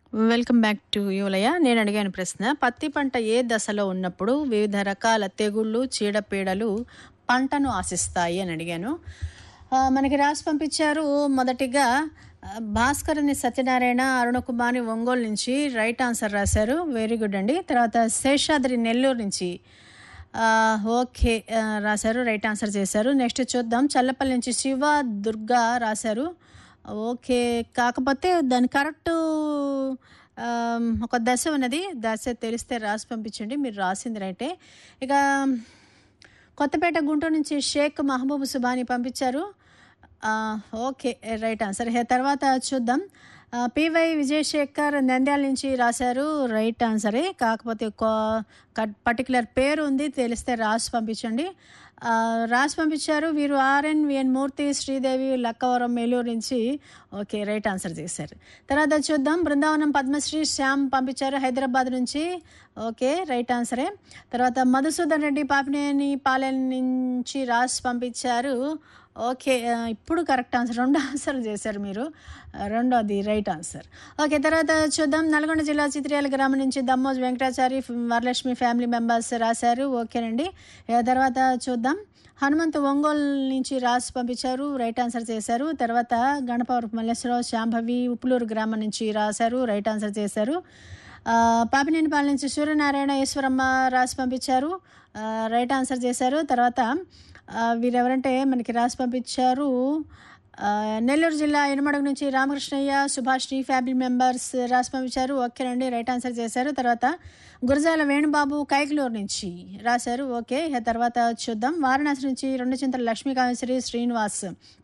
welcome back to యువలయ నేను అడిగాను ప్రశ్న పత్తి పంట ఏ దశలో ఉన్నప్పుడు వివిధ రకాల తెగుళ్ళు చీడపీడలు పంటను ఆశిస్తాయి అని అడిగాను ఆ, మనకి రాసి పంపించారు మొదటిగా ఆ, భాస్కర్ని సత్యనారాయణ అరుణకుమారి ఒంగోలు నుంచి రైట్ ఆన్సర్ రాశారు వెరీ గుడ్ అండి తర్వాత శేషాద్రి నెల్లూరు నుంచి ఆ, ఓకే ఆ, రాశారు రైట్ ఆన్సర్ చేశారు నెక్స్ట్ చూద్దాం చల్లపల్లి నుంచి శివ దుర్గా రాశారు ఓకే కాకపోతే దాని కరెక్ట్ ఒక దశ ఉన్నది దశ తెలిస్తే రాసి పంపించండి మీరు రాసింది రైటే ఇక కొత్తపేట గుంటూరు నుంచి షేక్ మహబూబ్ సుబాని పంపించారు ఆ, ఓకే రైట్ ఆన్సర్ హే తర్వాత చూద్దాం ఆ, పివై విజయశేఖర్ నంద్యాల నుంచి రాశారు రైట్ ఆన్సరే కాకపోతే పర్టికులర్ పేరు ఉంది తెలిస్తే రాసి పంపించండి ఆ, రాసి పంపించారు వీరు ఆర్ఎన్ విఎన్ మూర్తి శ్రీదేవి లక్కవరం మేలూరు నుంచి ఓకే రైట్ ఆన్సర్ చేశారు తర్వాత చూద్దాం బృందావనం పద్మశ్రీ శ్యామ్ పంపించారు హైదరాబాద్ నుంచి ఓకే రైట్ ఆన్సరే తర్వాత మధుసూదన్ రెడ్డి పాపినేని పాలెం నుంచి రాసి పంపించారు ఓకే ఆ, ఇప్పుడు కరెక్ట్ ఆన్సర్ రెండు ఆన్సర్ చేశారు మీరు ఆ, రెండోది రైట్ ఆన్సర్ ఓకే తర్వాత చూద్దాం నల్గొండ జిల్లా చిత్రియాల గ్రామం నుంచి దమ్మోజ్ వెంకటాచారి వరలక్ష్మి ఫ్యామిలీ మెంబర్స్ రాశారు ఓకేనండి ఆ తర్వాత చూద్దాం హనుమంత్ ఒంగోలు నుంచి రాసి పంపించారు రైట్ ఆన్సర్ చేశారు తర్వాత గణపవరపు మల్లేశ్వరరావు శాంభవి ఉప్పులూరు గ్రామం నుంచి రాశారు రైట్ ఆన్సర్ చేశారు ఆ, పాపినేనిపాలెం నుంచి సూర్యనారాయణ ఈశ్వరమ్మ రాసి పంపించారు ఆ, రైట్ ఆన్సర్ చేశారు తర్వాత ఆ, వీరెవరంటే మనకి రాసి పంపించారు ఆ, నెల్లూరు జిల్లా ఇనుమడుగు నుంచి రామకృష్ణయ్య సుభాష్ని ఫ్యామిలీ మెంబర్స్ రాసి పంపించారు ఓకేనండి రైట్ ఆన్సర్ చేశారు తర్వాత గురజాల వేణుబాబు కైకలూరు నుంచి రాశారు ఓకే ఇక తర్వాత చూద్దాం వారణాసి నుంచి రెండు చింతల లక్ష్మీకామేశ్వరి శ్రీనివాస్